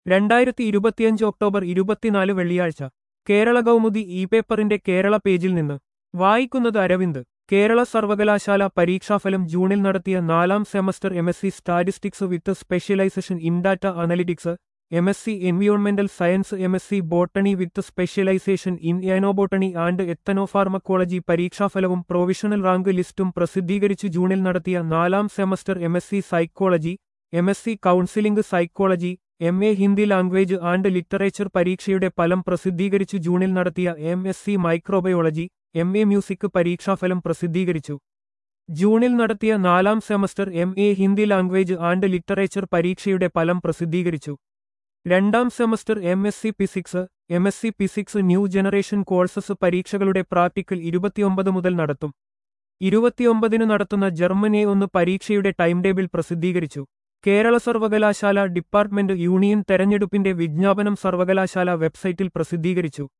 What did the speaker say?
രണ്ടായിരത്തി ഇരുപത്തിയഞ്ച് ഒക്ടോബർ ഇരുപത്തിനാല് വെള്ളിയാഴ്ച കേരള കൗമുദി ഇ പേപ്പറിന്റെ കേരള പേജിൽ നിന്ന് വായിക്കുന്നത് അരവിന്ദ് കേരള സർവകലാശാല പരീക്ഷാഫലം ജൂണിൽ നടത്തിയ നാലാം semester M S C statistics with specialisation in data analytics M S C എൻവിയോൺമെന്റൽ science M S C botany with specialisation in ethnobotany and ethnopharmacology പരീക്ഷാഫലവും പ്രൊവിഷണൽ റാങ്ക് ലിസ്റ്റും പ്രസിദ്ധീകരിച്ചു ജൂണിൽ നടത്തിയ നാലാം semester M S C psychology M S C counselling psychology M A Hindi language and literature പരീക്ഷയുടെ ഫലം പ്രസിദ്ധീകരിച്ചു ജൂണിൽ നടത്തിയ M S C microbiology M A music പരീക്ഷാഫലം പ്രസിദ്ധീകരിച്ചു ജൂണിൽ നടത്തിയ നാലാം semester M A Hindi language and literature പരീക്ഷയുടെ ഫലം പ്രസിദ്ധീകരിച്ചു രണ്ടാം semester M S C physics M S C physics new generation courses പരീക്ഷകളുടെ പ്രാക്ടിക്കൽ ഇരുപത്തിയൊമ്പത് മുതൽ നടത്തും ഇരുപത്തിയൊമ്പതിന് നടത്തുന്ന ജർമ്മൻ എ ഒന്ന് പരീക്ഷയുടെ ടൈം ടേബിൾ പ്രസിദ്ധീകരിച്ചു കേരള സർവകലാശാല ഡിപ്പാർട്ട്മെന്റ് യൂണിയൻ തെരഞ്ഞെടുപ്പിന്റെ വിജ്ഞാപനം സർവകലാശാല വെബ്സൈറ്റിൽ പ്രസിദ്ധീകരിച്ചു